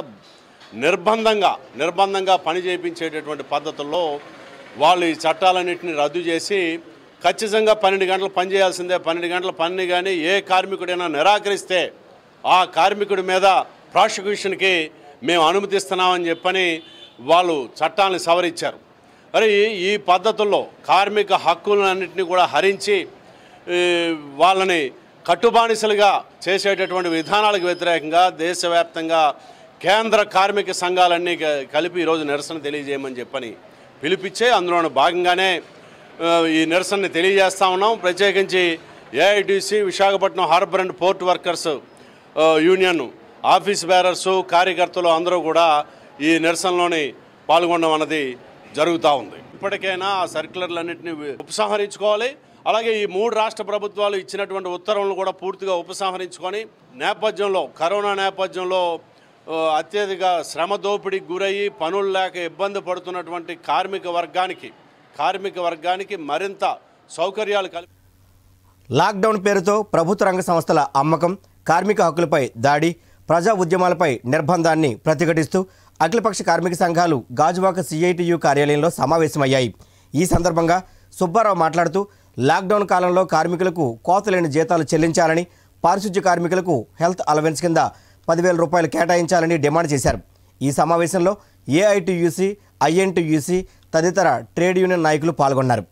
నిర్బంధంగా నిర్బంధంగా పని చేయించేటటువంటి పద్ధతుల్లో వాళ్ళు ఈ చట్టాలన్నింటినీ రద్దు చేసి ఖచ్చితంగా పన్నెండు గంటలు పని చేయాల్సిందే పన్నెండు గంటల పని కానీ ఏ కార్మికుడైనా నిరాకరిస్తే ఆ కార్మికుడి మీద ప్రాసిక్యూషన్కి మేము అనుమతిస్తున్నామని చెప్పని వాళ్ళు చట్టాలను సవరించారు మరి ఈ పద్ధతుల్లో కార్మిక హక్కులన్నింటినీ కూడా హరించి ఈ, వాళ్ళని కట్టుబానిసలుగా చేసేటటువంటి విధానాలకు వ్యతిరేకంగా దేశవ్యాప్తంగా కేంద్ర కార్మిక సంఘాలన్నీ క- కలిపి ఈరోజు నిరసన తెలియజేయమని చెప్పని పిలిపించే అందులో భాగంగానే ఆ, ఈ నిరసనని తెలియజేస్తా ఉన్నాం ప్రత్యేకించి AITC Visakhapatnam harbour and port workers ఆ, యూనియన్ ఆఫీస్ బేరర్సు కార్యకర్తలు అందరూ కూడా ఈ నిరసనలోని పాల్గొనడం అన్నది జరుగుతూ ఉంది ఇప్పటికైనా ఆ సర్క్యులర్లన్నింటినీ ఉపసంహరించుకోవాలి అలాగే ఈ మూడు రాష్ట్ర ప్రభుత్వాలు ఇచ్చినటువంటి ఉత్తర్వులను కూడా పూర్తిగా ఉపసంహరించుకొని నేపథ్యంలో కరోనా నేపథ్యంలో ఆ, అత్యధిక శ్రమ దోపిడీకి గురయ్యి పనులు లేక ఇబ్బంది పడుతున్నటువంటి కార్మిక వర్గానికి కార్మిక వర్గానికి మరింత సౌకర్యాలు కల్పి లాక్డౌన్ పేరుతో ప్రభుత్వ రంగ సంస్థల అమ్మకం కార్మిక హక్కులపై దాడి ప్రజా ఉద్యమాలపై నిర్బంధాన్ని ప్రతిఘటిస్తూ అఖిలపక్ష కార్మిక సంఘాలు గాజువాక సిఐటియు కార్యాలయంలో సమావేశమయ్యాయి ఈ సందర్భంగా సుబ్బారావు మాట్లాడుతూ లాక్డౌన్ కాలంలో కార్మికులకు కోతలేని జీతాలు చెల్లించాలని పారిశుధ్య కార్మికులకు హెల్త్ అలవెన్స్ కింద పదివేల రూపాయలు కేటాయించాలని డిమాండ్ చేశారు ఈ సమావేశంలో ఏఐటియుసి ఐఎన్టీయూసీ తదితర ట్రేడ్ యూనియన్ నాయకులు పాల్గొన్నారు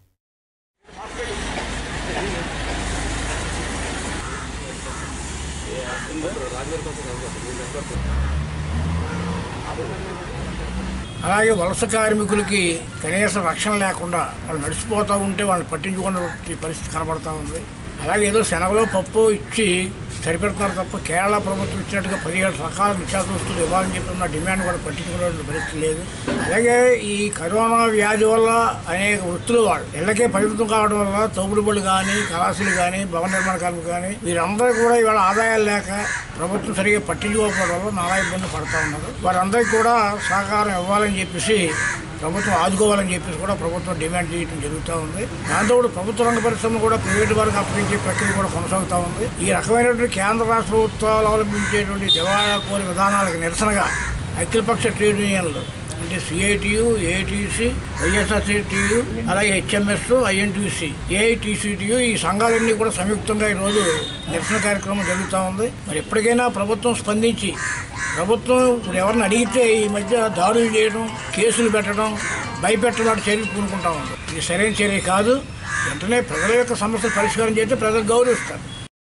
అలాగే వలస కార్మికులకి కనీస రక్షణ లేకుండా వాళ్ళు నడిచిపోతూ ఉంటే వాళ్ళని పట్టించుకున్న పరిస్థితి కనబడతా ఉంది అలాగే ఏదో శనగలో పప్పు ఇచ్చి సరిపెడుతున్నారు తప్ప కేరళ ప్రభుత్వం ఇచ్చినట్టుగా పదిహేడు రకాల నిత్యావసర వస్తువులు ఇవ్వాలని చెప్పి ఉన్న డిమాండ్ కూడా పట్టించుకునే పరిస్థితి లేదు అలాగే ఈ కరోనా వ్యాధి వల్ల అనేక వృత్తులు వాళ్ళు ఇళ్ళకే పరిమితం కావడం వల్ల తోపుడు బళ్ళు కానీ కళాశాలు కానీ భవన నిర్మాణ కార్మికులు కానీ వీరందరూ కూడా ఇవాళ ఆదాయాలు లేక ప్రభుత్వం సరిగా పట్టించుకోకపోవడం వల్ల నానా ఇబ్బంది పడతా ఉన్నారు వారందరికీ కూడా సహకారం ఇవ్వాలని చెప్పేసి ప్రభుత్వం ఆదుకోవాలని చెప్పేసి కూడా ప్రభుత్వం డిమాండ్ చేయడం జరుగుతూ ఉంది దాంతో కూడా ప్రభుత్వ రంగ పరిశ్రమ కూడా ప్రైవేట్ వారికి అప్పగించే ప్రక్రియ కూడా కొనసాగుతూ ఉంది ఈ రకమైనటువంటి కేంద్ర రాష్ట్ర ప్రభుత్వాలు అవలంబించేటువంటి దివాళా కోరి విధానాలకు నిరసనగా అఖిలపక్ష ట్రేడ్ యూనియన్లు అంటే సిఐటియు ఏఐటిసి వైఎస్ఆర్సిటియు అలాగే హెచ్ఎంఎస్ ఐఎన్టీసీ ఏఐటీసీటీయు ఈ సంఘాలన్నీ కూడా సంయుక్తంగా ఈరోజు నిరసన కార్యక్రమం జరుగుతూ ఉంది మరి ఎప్పటికైనా ప్రభుత్వం స్పందించి ప్రభుత్వం ఇప్పుడు ఎవరిని అడిగితే ఈ మధ్య దాడులు చేయడం కేసులు పెట్టడం భయపెట్టడం లాంటి చర్యలు పూనుకుంటా ఉంది ఇది సరైన చర్య కాదు వెంటనే ప్రజల యొక్క సమస్యలు పరిష్కారం చేస్తే ప్రజలు గౌరవిస్తారు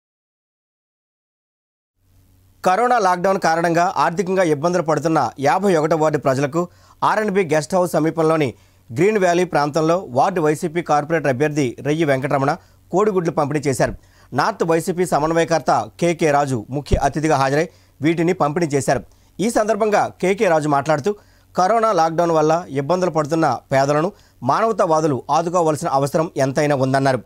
కరోనా లాక్డౌన్ కారణంగా ఆర్థికంగా ఇబ్బందులు పడుతున్న యాభై ఒకటో వార్డు ప్రజలకు ఆర్ఎండ్బి గెస్ట్ హౌస్ సమీపంలోని గ్రీన్ వ్యాలీ ప్రాంతంలో వార్డు వైసీపీ కార్పొరేటర్ అభ్యర్థి రెయ్యి వెంకటరమణ కోడిగుడ్లు పంపిణీ చేశారు నార్త్ వైసీపీ సమన్వయకర్త కేకే రాజు ముఖ్య అతిథిగా హాజరై వీటిని పంపిణీ చేశారు ఈ సందర్భంగా కేకే రాజు మాట్లాడుతూ కరోనా లాక్డౌన్ వల్ల ఇబ్బందులు పడుతున్న పేదలను మానవతావాదులు ఆదుకోవాల్సిన అవసరం ఎంతైనా ఉందన్నారు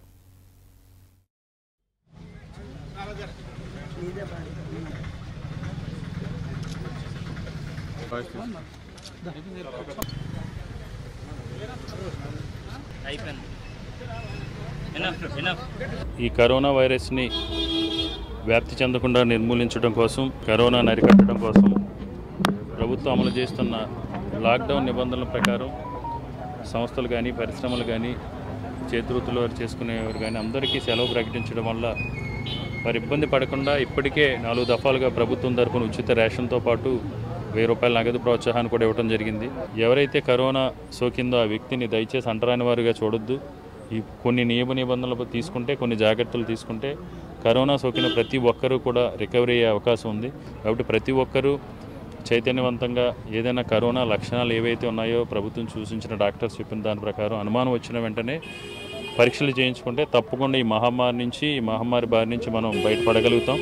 అయిపోయింది ఎనఫ్ ఎనఫ్ ఈ కరోనా వైరస్ని వ్యాప్తి చెందకుండా నిర్మూలించడం కోసం కరోనాను అరికట్టడం కోసం ప్రభుత్వం అమలు చేస్తున్న లాక్డౌన్ నిబంధనల ప్రకారం సంస్థలు కానీ పరిశ్రమలు కానీ చేతివృత్తులు వారు చేసుకునేవారు కానీ అందరికీ సెలవు ప్రకటించడం వల్ల వారు ఇబ్బంది పడకుండా ఇప్పటికే నాలుగు దఫాలుగా ప్రభుత్వం తరపున ఉచిత రేషన్తో పాటు వెయ్యి రూపాయల నగదు ప్రోత్సాహాన్ని కూడా ఇవ్వడం జరిగింది ఎవరైతే కరోనా సోకిందో ఆ వ్యక్తిని దయచేసి అంటరాని వారుగా చూడొద్దు ఈ కొన్ని నియమ నిబంధనలు తీసుకుంటే కొన్ని జాగ్రత్తలు తీసుకుంటే కరోనా సోకిన ప్రతి ఒక్కరూ కూడా రికవరీ అయ్యే అవకాశం ఉంది కాబట్టి ప్రతి ఒక్కరూ చైతన్యవంతంగా ఏదైనా కరోనా లక్షణాలు ఏవైతే ఉన్నాయో ప్రభుత్వం సూచించిన డాక్టర్స్ చెప్పిన దాని ప్రకారం అనుమానం వచ్చిన వెంటనే పరీక్షలు చేయించుకుంటే తప్పకుండా ఈ మహమ్మారి నుంచి ఈ మహమ్మారి బారి నుంచి మనం బయటపడగలుగుతాం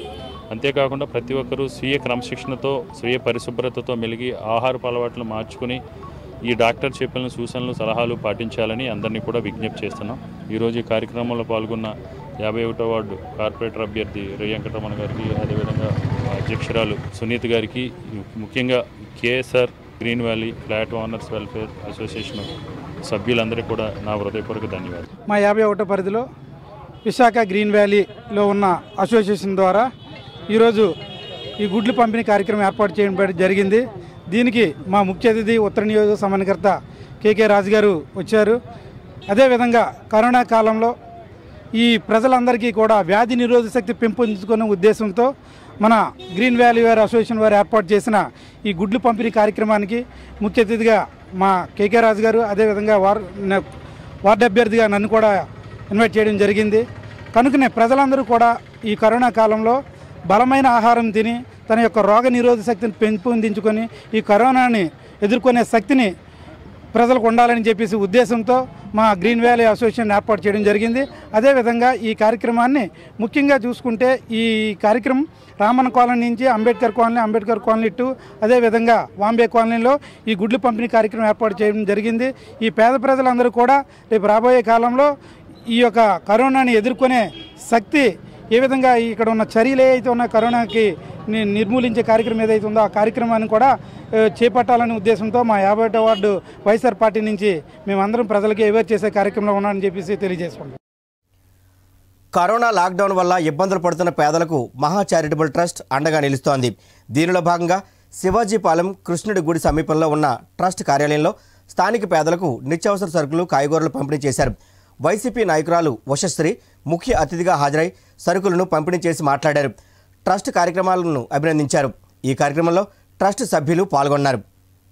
అంతేకాకుండా ప్రతి ఒక్కరూ స్వీయ క్రమశిక్షణతో స్వీయ పరిశుభ్రతతో మెలిగి ఆహారపు అలవాట్లు మార్చుకుని ఈ డాక్టర్ చెప్పిన సూచనలు సలహాలు పాటించాలని అందరినీ కూడా విజ్ఞప్తి చేస్తున్నాం ఈరోజు ఈ కార్యక్రమంలో పాల్గొన్న యాభై ఒకటో వార్డు కార్పొరేటర్ అభ్యర్థి రవి వెంకటరమణ గారికి అదేవిధంగా అధ్యక్షురాలు సునీత్ గారికి ముఖ్యంగా KSR green valley flat owners welfare association సభ్యులందరికీ కూడా నా హృదయపూర్వక ధన్యవాదాలు మా యాభై ఒకటో పరిధిలో విశాఖ గ్రీన్ వ్యాలీలో ఉన్న అసోసియేషన్ ద్వారా ఈరోజు ఈ గుడ్లు పంపిణీ కార్యక్రమం ఏర్పాటు చేయడం జరిగింది దీనికి మా ముఖ్య అతిథి ఉత్తర నియోజక సమన్వయకర్త కేకే రాజు గారు వచ్చారు అదేవిధంగా కరోనా కాలంలో ఈ ప్రజలందరికీ కూడా వ్యాధి నిరోధక శక్తి పెంపొందించుకునే ఉద్దేశంతో మన గ్రీన్ వ్యాలీ వేర్ అసోసియేషన్ వారు ఏర్పాటు చేసిన ఈ గుడ్లు పంపిణీ కార్యక్రమానికి ముఖ్య అతిథిగా మా కేకే రాజు గారు అదేవిధంగా వార్ న- వార్డు అభ్యర్థిగా నన్ను కూడా ఇన్వైట్ చేయడం జరిగింది కనుకనే ప్రజలందరూ కూడా ఈ కరోనా కాలంలో బలమైన ఆహారం తిని తన యొక్క రోగ నిరోధక శక్తిని పెంపొందించుకొని ఈ కరోనాని ఎదుర్కొనే శక్తిని ప్రజలకు ఉండాలని చెప్పేసి ఉద్దేశంతో మా గ్రీన్ వ్యాలీ అసోసియేషన్ ఏర్పాటు చేయడం జరిగింది అదేవిధంగా ఈ కార్యక్రమాన్ని ముఖ్యంగా చూసుకుంటే ఈ కార్యక్రమం రామన్ కాలనీ నుంచి Ambedkar colony Ambedkar colony to అదేవిధంగా వాంబే కాలనీలో ఈ గుడ్లు పంపిణీ కార్యక్రమం ఏర్పాటు చేయడం జరిగింది ఈ పేద ప్రజలందరూ కూడా రేపు రాబోయే కాలంలో ఈ యొక్క కరోనాని ఎదుర్కొనే శక్తి ఏ విధంగా ఇక్కడ ఉన్న చర్యలు ఏవైతే ఉన్నాయో కరోనాకి ని- నిర్మూలించే కార్యక్రమం ఏదైతే ఉందో ఆ కార్యక్రమాన్ని కూడా ఆ, చేపట్టాలనే ఉద్దేశంతో మా యాభై ఒకటో వార్డు వైఎస్ఆర్ పార్టీ నుంచి మేమందరం ప్రజలకి అవేర్ చేసే కార్యక్రమంలో ఉన్నామని చెప్పేసి తెలియజేసుకుంటాం కరోనా లాక్డౌన్ వల్ల ఇబ్బందులు పడుతున్న పేదలకు మహా చారిటబుల్ ట్రస్ట్ అండగా నిలుస్తోంది దీనిలో భాగంగా శివాజీపాలెం కృష్ణుడి గుడి సమీపంలో ఉన్న ట్రస్ట్ కార్యాలయంలో స్థానిక పేదలకు నిత్యావసర సరుకులు కాయగూరలు పంపిణీ చేశారు వైసీపీ నాయకురాలు వశశ్రీ ముఖ్య అతిథిగా హాజరై సరుకులను పంపిణీ చేసి మాట్లాడారు ట్రస్ట్ కార్యక్రమాలను అభినందించారు ఈ కార్యక్రమంలో ట్రస్ట్ సభ్యులు పాల్గొన్నారు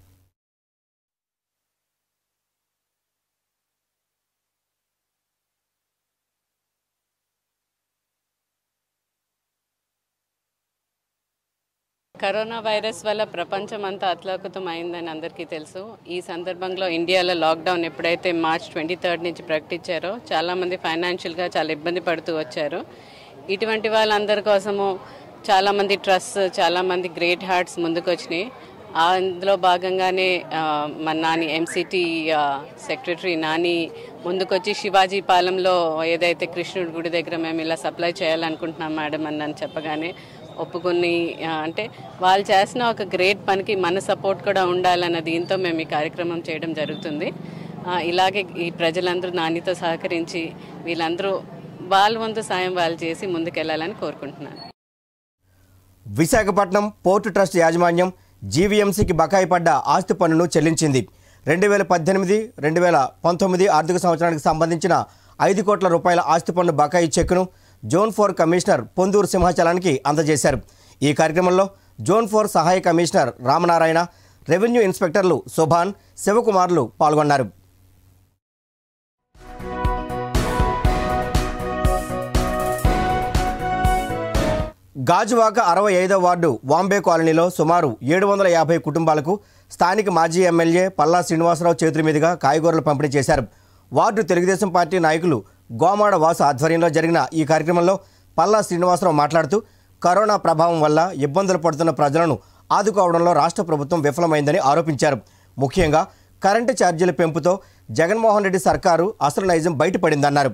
కరోనా వైరస్ వల్ల ప్రపంచం అంతా అతలాకుతం అయిందని అందరికీ తెలుసు ఈ సందర్భంలో ఇండియాలో లాక్డౌన్ ఎప్పుడైతే మార్చ్ ట్వంటీ థర్డ్ నుంచి ప్రకటించారో చాలామంది ఫైనాన్షియల్గా చాలా ఇబ్బంది పడుతూ వచ్చారు ఇటువంటి వాళ్ళందరి కోసము చాలామంది ట్రస్ట్ చాలామంది గ్రేట్ హార్ట్స్ ముందుకు వచ్చినాయి అందులో భాగంగానే ఆ, మన నాని ఎంసిటి సెక్రటరీ నాని ముందుకొచ్చి శివాజీ పాలెంలో ఏదైతే కృష్ణుడి గుడి దగ్గర మేము ఇలా సప్లై చేయాలనుకుంటున్నాం మేడం అని నన్ను చెప్పగానే ఒప్పుకొని ఆ, అంటే వాళ్ళు చేసిన ఒక గ్రేట్ పనికి మన సపోర్ట్ కూడా ఉండాలన్న దీంతో మేము ఈ కార్యక్రమం చేయడం జరుగుతుంది ఆ, ఇలాగే ఈ ప్రజలందరూ నానితో సహకరించి వీళ్ళందరూ వాళ్ళ వంతు సాయం వాళ్ళు చేసి ముందుకెళ్లాలని కోరుకుంటున్నాను విశాఖపట్నం పోర్టు ట్రస్ట్ యాజమాన్యం జీవీఎంసీకి బకాయి పడ్డ ఆస్తి పన్నును చెల్లించింది రెండు వేల పద్దెనిమిది రెండు వేల పంతొమ్మిది ఆర్థిక సంవత్సరానికి సంబంధించిన ఐదు కోట్ల రూపాయల ఆస్తి పన్ను బకాయి చెక్కును జోన్ ఫోర్ కమిషనర్ పొందూరు సింహాచలానికి అందజేశారు ఈ కార్యక్రమంలో జోన్ ఫోర్ సహాయ కమిషనర్ రామనారాయణ రెవెన్యూ ఇన్స్పెక్టర్లు సుభాన్ శివకుమార్లు పాల్గొన్నారు గాజువాక అరవై ఐదో వార్డు వాంబే కాలనీలో సుమారు ఏడు వందల యాభై కుటుంబాలకు స్థానిక మాజీ ఎమ్మెల్యే పల్లా శ్రీనివాసరావు చేతుల మీదుగా కాయగూరలు పంపిణీ చేశారు వార్డు తెలుగుదేశం పార్టీ నాయకులు గోమాడ వాసు ఆధ్వర్యంలో జరిగిన ఈ కార్యక్రమంలో పల్లా శ్రీనివాసరావు మాట్లాడుతూ కరోనా ప్రభావం వల్ల ఇబ్బందులు పడుతున్న ప్రజలను ఆదుకోవడంలో రాష్ట్ర ప్రభుత్వం విఫలమైందని ఆరోపించారు ముఖ్యంగా కరెంటు ఛార్జీల పెంపుతో జగన్మోహన్ రెడ్డి సర్కారు అసలు నైజం బయటపడిందన్నారు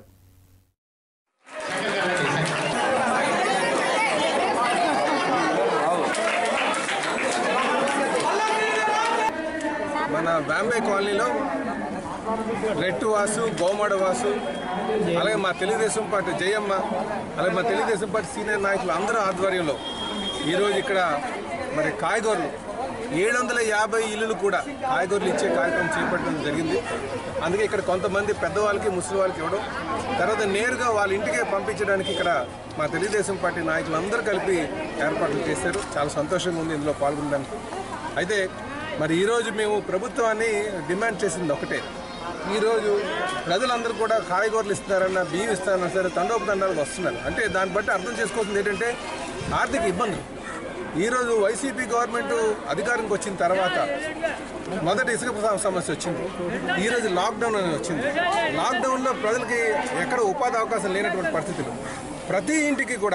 మన బాంబే కాలనీలో రెట్టు వాసు గోమడ వాసు అలాగే మా తెలుగుదేశం పార్టీ జయమ్మ అలాగే మా తెలుగుదేశం పార్టీ సీనియర్ నాయకులు అందరూ ఆధ్వర్యంలో ఈరోజు ఇక్కడ మరి కాయగూరలు ఏడు వందల యాభై ఇల్లులు కూడా కాయగూరలు ఇచ్చే కార్యక్రమం చేపట్టడం జరిగింది అందుకే ఇక్కడ కొంతమంది పెద్దవాళ్ళకి ముసలి వాళ్ళకి ఇవ్వడం తర్వాత నేరుగా వాళ్ళ ఇంటికే పంపించడానికి ఇక్కడ మా తెలుగుదేశం పార్టీ నాయకులు అందరూ కలిపి ఏర్పాట్లు చేశారు చాలా సంతోషంగా ఉంది ఇందులో పాల్గొనడానికి అయితే మరి ఈరోజు మేము ప్రభుత్వాన్ని డిమాండ్ చేసింది ఒకటే ఈరోజు ప్రజలందరూ కూడా కాయగూరలు ఇస్తున్నారన్న బియ్యం ఇస్తారన్నా సరే తండోపతండాలకు వస్తున్నారు అంటే దాన్ని బట్టి అర్థం చేసుకోవాల్సింది ఏంటంటే ఆర్థిక ఇబ్బందులు ఈరోజు వైసీపీ గవర్నమెంట్ అధికారానికి వచ్చిన తర్వాత మొదటి ఇసుక సమ- సమస్య వచ్చింది ఈరోజు లాక్డౌన్ అనేది వచ్చింది లాక్డౌన్లో ప్రజలకి ఎక్కడ ఉపాధి అవకాశం లేనటువంటి పరిస్థితులు ప్రతి ఇంటికి కూడా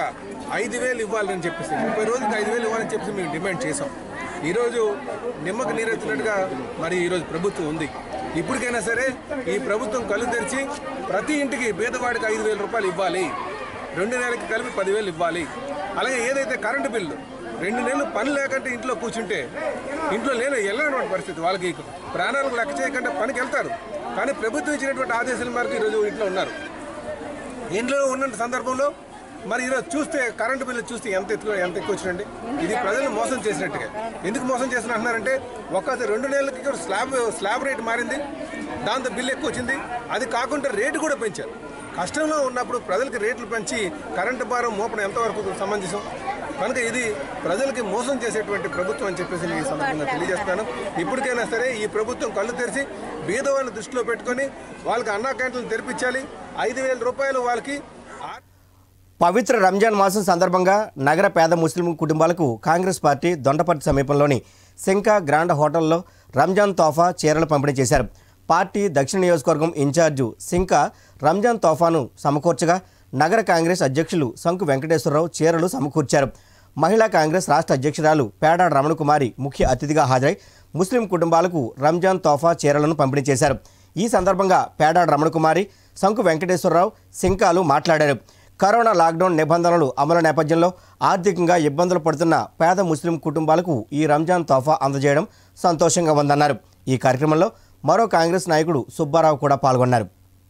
ఐదు వేలు ఇవ్వాలని చెప్పేసి ముప్పై రోజులకి ఐదు వేలు ఇవ్వాలని చెప్పేసి మేము డిమాండ్ చేసాం ఈరోజు నిమ్మకు నీరెత్తినట్టుగా మరి ఈరోజు ప్రభుత్వం ఉంది ఇప్పటికైనా సరే ఈ ప్రభుత్వం కళ్ళు తెరిచి ప్రతి ఇంటికి పేదవాడికి ఐదు వేల రూపాయలు ఇవ్వాలి రెండు నెలలకి కలిపి పదివేలు ఇవ్వాలి అలాగే ఏదైతే కరెంటు బిల్లు రెండు నెలలు పని లేకుంటే ఇంట్లో కూర్చుంటే ఇంట్లో లేని వెళ్ళినటువంటి పరిస్థితి వాళ్ళకి ప్రాణాలకు లెక్క చేయకుండా పనికి వెళ్తారు కానీ ప్రభుత్వం ఇచ్చినటువంటి ఆదేశాల మేరకు ఈరోజు ఇంట్లో ఉన్నారు ఇంట్లో ఉన్న సందర్భంలో మరి ఈరోజు చూస్తే కరెంటు బిల్లు చూస్తే ఎంత ఎక్కువ ఎంత ఎక్కువ వచ్చినండి ఇది ప్రజలను మోసం చేసినట్టుగా ఎందుకు మోసం చేసిన అంటున్నారంటే ఒక రెండు నెలలకి కూడా స్లాబ్ స్లాబ్ రేట్ మారింది దాంతో బిల్లు ఎక్కువ వచ్చింది అది కాకుండా రేటు కూడా పెంచారు కష్టంలో ఉన్నప్పుడు ప్రజలకి రేట్లు పెంచి కరెంటు భారం మోపడం ఎంతవరకు సమంజసం కనుక ఇది ప్రజలకి మోసం చేసేటువంటి ప్రభుత్వం అని చెప్పేసి నేను ఈ సందర్భంగా తెలియజేస్తాను ఇప్పటికైనా సరే ఈ ప్రభుత్వం కళ్ళు తెరిచి బీదవాళ్ళని దృష్టిలో పెట్టుకొని వాళ్ళకి అన్నా క్యాంటీన్లు తెరిపించాలి ఐదు వేల రూపాయలు వాళ్ళకి పవిత్ర రంజాన్ మాసం సందర్భంగా నగర పేద ముస్లిం కుటుంబాలకు కాంగ్రెస్ పార్టీ దొండపర్తి సమీపంలోని శంకా గ్రాండ్ హోటల్లో రంజాన్ తోఫా చీరలు పంపిణీ చేశారు పార్టీ దక్షిణ నియోజకవర్గం ఇన్ఛార్జు సింకా రంజాన్ తోఫాను సమకూర్చగా నగర కాంగ్రెస్ అధ్యక్షులు శంకు వెంకటేశ్వరరావు చీరలు సమకూర్చారు మహిళా కాంగ్రెస్ రాష్ట్ర అధ్యక్షురాలు పేడాడ రమణకుమారి ముఖ్య అతిథిగా హాజరై ముస్లిం కుటుంబాలకు రంజాన్ తోఫా చీరలను పంపిణీ చేశారు ఈ సందర్భంగా పేడాడ రమణకుమారి శంకు వెంకటేశ్వరరావు సింకాలు మాట్లాడారు కరోనా లాక్డౌన్ నిబంధనలు అమలు నేపథ్యంలో ఆర్థికంగా ఇబ్బందులు పడుతున్న పేద ముస్లిం కుటుంబాలకు ఈ రంజాన్ తోఫా అందజేయడం సంతోషంగా ఉందన్నారు ఈ కార్యక్రమంలో మరో కాంగ్రెస్ నాయకుడు సుబ్బారావు కూడా పాల్గొన్నారు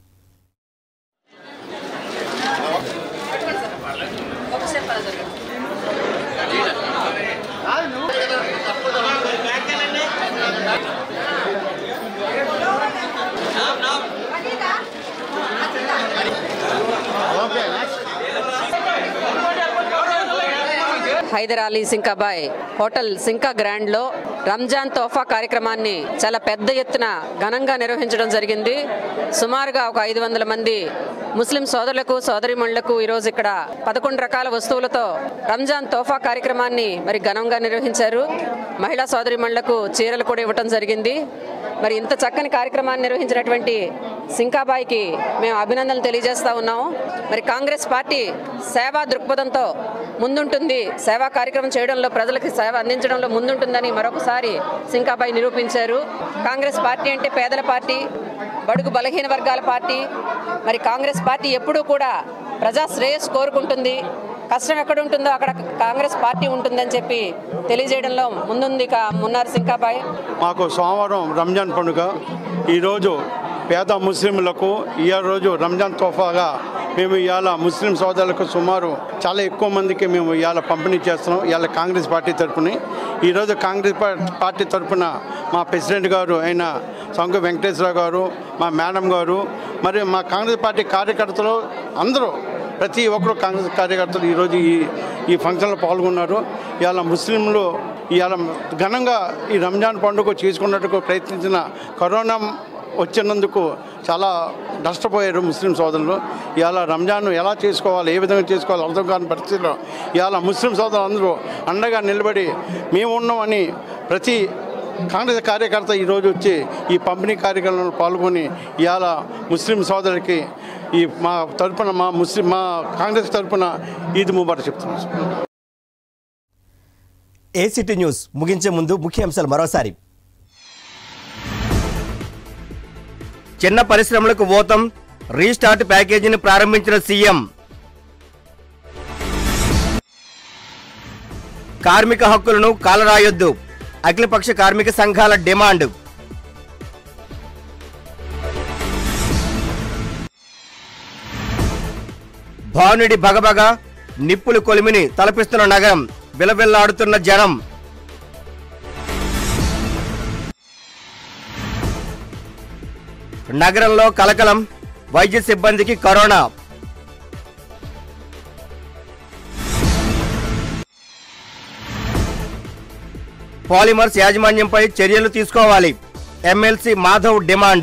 హైదర్ అలీ సింకాబాయ్ హోటల్ సింకా గ్రాండ్లో రంజాన్ తోఫా కార్యక్రమాన్ని చాలా పెద్ద ఎత్తున ఘనంగా నిర్వహించడం జరిగింది సుమారుగా ఒక ఐదు వందల మంది ముస్లిం సోదరులకు సోదరిమణులకు ఈరోజు ఇక్కడ పదకొండు రకాల వస్తువులతో రంజాన్ తోఫా కార్యక్రమాన్ని మరి ఘనంగా నిర్వహించారు మహిళా సోదరిమణులకు చీరలు కూడా ఇవ్వటం జరిగింది మరి ఇంత చక్కని కార్యక్రమాన్ని నిర్వహించినటువంటి సింకాబాయికి మేము అభినందనలు తెలియజేస్తా ఉన్నాము మరి కాంగ్రెస్ పార్టీ సేవా దృక్పథంతో ముందుంటుంది సేవా కార్యక్రమం చేయడంలో ప్రజలకు సేవ అందించడంలో ముందుంటుందని మరొకసారి సింకాబాయి నిరూపించారు కాంగ్రెస్ పార్టీ అంటే పేదల పార్టీ బడుగు బలహీన వర్గాల పార్టీ మరి కాంగ్రెస్ పార్టీ ఎప్పుడూ కూడా ప్రజా శ్రేయస్ కోరుకుంటుంది కష్టం ఎక్కడ ఉంటుందో అక్కడ కాంగ్రెస్ పార్టీ ఉంటుందని చెప్పి తెలియజేయడంలో ముందుంది కా- మున్నారు సింకాబాయ్ మాకు సోమవారం రంజాన్ పండుగ ఈరోజు పేద ముస్లింలకు ఈ రోజు రంజాన్ తోఫాగా మేము ఇవాళ ముస్లిం సోదరులకు సుమారు చాలా ఎక్కువ మందికి మేము ఇవాళ పంపిణీ చేస్తున్నాం ఇవాళ కాంగ్రెస్ పార్టీ తరఫున ఈరోజు కాంగ్రెస్ పా- పార్టీ తరఫున మా ప్రెసిడెంట్ గారు అయిన సంకు వెంకటేశ్వర గారు మా మేడం గారు మరియు మా కాంగ్రెస్ పార్టీ కార్యకర్తలు అందరూ ప్రతి ఒక్కరు కాంగ్రెస్ కార్యకర్తలు ఈరోజు ఈ ఈ ఫంక్షన్లో పాల్గొన్నారు ఇవాళ ముస్లింలు ఇవాళ ఘనంగా ఈ రంజాన్ పండుగ చేసుకున్నట్టుకు ప్రయత్నించిన కరోనా వచ్చినందుకు చాలా నష్టపోయారు ముస్లిం సోదరులు ఇవాళ రంజాన్ ఎలా చేసుకోవాలి ఏ విధంగా చేసుకోవాలి అర్థం కాని పరిస్థితిలో ఇవాళ ముస్లిం సోదరులు అందరూ అండగా నిలబడి మేము ఉన్నామని ప్రతి కాంగ్రెస్ కార్యకర్త ఈరోజు వచ్చి ఈ పంపిణీ కార్యక్రమంలో పాల్గొని ఇవాళ ముస్లిం సోదరుడికి ఈ మా తరపున మా ముస్లిం మా కాంగ్రెస్ తరపున ఈద్ ముబారక్ చెప్తున్నాం ఏసీటీ న్యూస్ ముగించే ముందు ముఖ్యాంశాలు మరోసారి చిన్న పరిశ్రమలకు ఓతం రీస్టార్ట్ ప్యాకేజీని ప్రారంభించిన సీఎం కార్మిక హక్కులను కాలరాయొద్దు అఖిలపక్ష కార్మిక సంఘాల డిమాండ్ భానుడి భగభగ నిప్పులు కొలిమిని తలపిస్తున్న నగరం విలవిల్లాడుతున్న జనం నగరంలో కలకలం వైద్య సిబ్బందికి కరోనా పాలిమర్స్ యాజమాన్యంపై చర్యలు తీసుకోవాలి MLC Madhav demand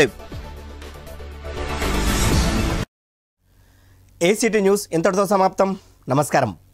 ACT news ఇంతటితో సమాప్తం నమస్కారం